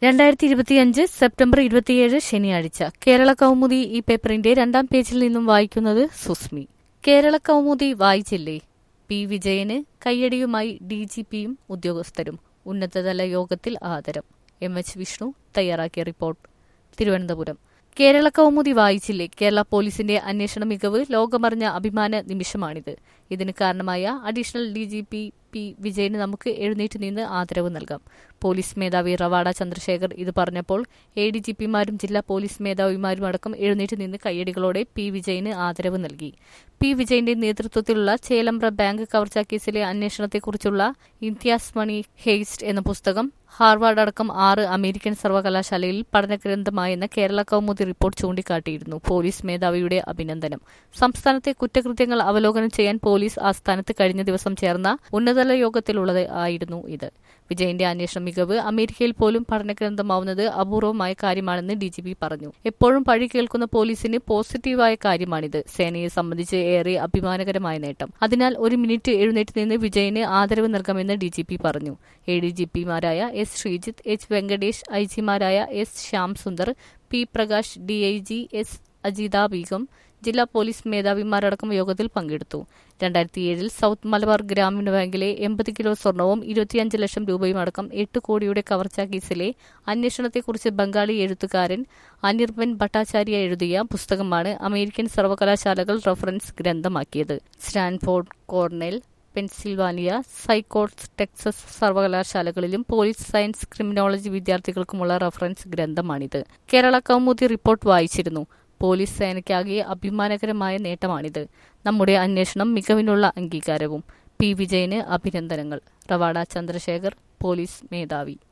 രണ്ടായിരത്തി ഇരുപത്തിയഞ്ച് സെപ്റ്റംബർ ഇരുപത്തിയേഴ് ശനിയാഴ്ച കേരള കൗമുദി ഈ പേപ്പറിന്റെ രണ്ടാം പേജിൽ നിന്നും വായിക്കുന്നത് സുസ്മി കേരള കൗമുദി വായിച്ചില്ലേ പി വിജയന് കയ്യടിയുമായി ഡി ജി പിയും ഉദ്യോഗസ്ഥരും ഉന്നതതല യോഗത്തിൽ ആദരം എം എച്ച് വിഷ്ണു തയ്യാറാക്കിയ റിപ്പോർട്ട് തിരുവനന്തപുരം കേരള കൗമുദി വായിച്ചില്ലേ കേരള പോലീസിന്റെ അന്വേഷണ മികവ് ലോകമറിഞ്ഞ അഭിമാന നിമിഷമാണിത് ഇതിന് കാരണമായ additional D G P P വിജയന് നമുക്ക് എഴുന്നേറ്റ് നിന്ന് ആദരവ് നൽകാം പോലീസ് മേധാവി റവാഡ ചന്ദ്രശേഖർ ഇത് പറഞ്ഞപ്പോൾ എ ഡി ജി പിമാരും ജില്ലാ പോലീസ് മേധാവിമാരും അടക്കം എഴുന്നേറ്റ് നിന്ന് കയ്യടികളോടെ പി വിജയന് ആദരവ് നൽകി പി വിജയന്റെ നേതൃത്വത്തിലുള്ള ചേലമ്പ്ര ബാങ്ക് കവർച്ചാ കേസിലെ അന്വേഷണത്തെക്കുറിച്ചുള്ള ഇന്ത്യാസ് മണി ഹെയ്സ്റ്റ് എന്ന പുസ്തകം ഹാർവാർഡ് അടക്കം ആറ് അമേരിക്കൻ സർവകലാശാലയിൽ പഠനഗ്രന്ഥമായെന്ന കേരള കൗമുദി റിപ്പോർട്ട് ചൂണ്ടിക്കാട്ടിയിരുന്നു പോലീസ് മേധാവിയുടെ അഭിനന്ദനം സംസ്ഥാനത്തെ കുറ്റകൃത്യങ്ങൾ അവലോകനം ചെയ്യാൻ പോലീസ് ആസ്ഥാനത്ത് കഴിഞ്ഞ ദിവസം ചേർന്ന ഉന്നതതല യോഗത്തിലുള്ളത് ആയിരുന്നു ഇത് വിജയന്റെ അന്വേഷണ മികവ് അമേരിക്കയിൽ പോലും പഠനഗ്രന്ഥമാവുന്നത് അപൂർവമായ കാര്യമാണെന്ന് ഡി ജി പി പറഞ്ഞു എപ്പോഴും പഴി കേൾക്കുന്ന പോലീസിന് പോസിറ്റീവായ കാര്യമാണിത് സേനയെ സംബന്ധിച്ച് ഏറെ അഭിമാനകരമായ നേട്ടം അതിനാൽ ഒരു മിനിറ്റ് എഴുന്നേറ്റ് നിന്ന് വിജയന് ആദരവ് നൽകാമെന്ന് ഡി ജി പി പറഞ്ഞു എ ഡി ജി പിമാരായ S Sreejith H Venkatesh I ജിമാരായ S Shyam Sundar P Prakash D I G S Ajitha Beegum ജില്ലാ പോലീസ് മേധാവിമാരടക്കം യോഗത്തിൽ പങ്കെടുത്തു രണ്ടായിരത്തി ഏഴിൽ സൗത്ത് മലബാർ ഗ്രാമീണ ബാങ്കിലെ എൺപത് കിലോ സ്വർണവും ഇരുപത്തിയഞ്ച് ലക്ഷം രൂപയും അടക്കം എട്ട് കോടിയുടെ കവർച്ചാ കേസിലെ അന്വേഷണത്തെക്കുറിച്ച് ബംഗാളി എഴുത്തുകാരൻ അനിർബൻ ഭട്ടാചാര്യ എഴുതിയ പുസ്തകമാണ് അമേരിക്കൻ സർവകലാശാലകൾ റഫറൻസ് ഗ്രന്ഥമാക്കിയത് സ്റ്റാൻഫോർഡ് കോർണൽ പെൻസിൽവാനിയ സൈക്കോട്സ് ടെക്സസ് സർവകലാശാലകളിലും പോലീസ് സയൻസ് ക്രിമിനോളജി വിദ്യാർത്ഥികൾക്കുമുള്ള റഫറൻസ് ഗ്രന്ഥമാണിത് കേരള കൗമുദി റിപ്പോർട്ട് വായിച്ചിരുന്നു പോലീസ് സേനയ്ക്കാകെ അഭിമാനകരമായ നേട്ടമാണിത് നമ്മുടെ അന്വേഷണം മികവിനുള്ള അംഗീകാരവും പി വിജയന് അഭിനന്ദനങ്ങൾ റവാഡ ചന്ദ്രശേഖർ പോലീസ് മേധാവി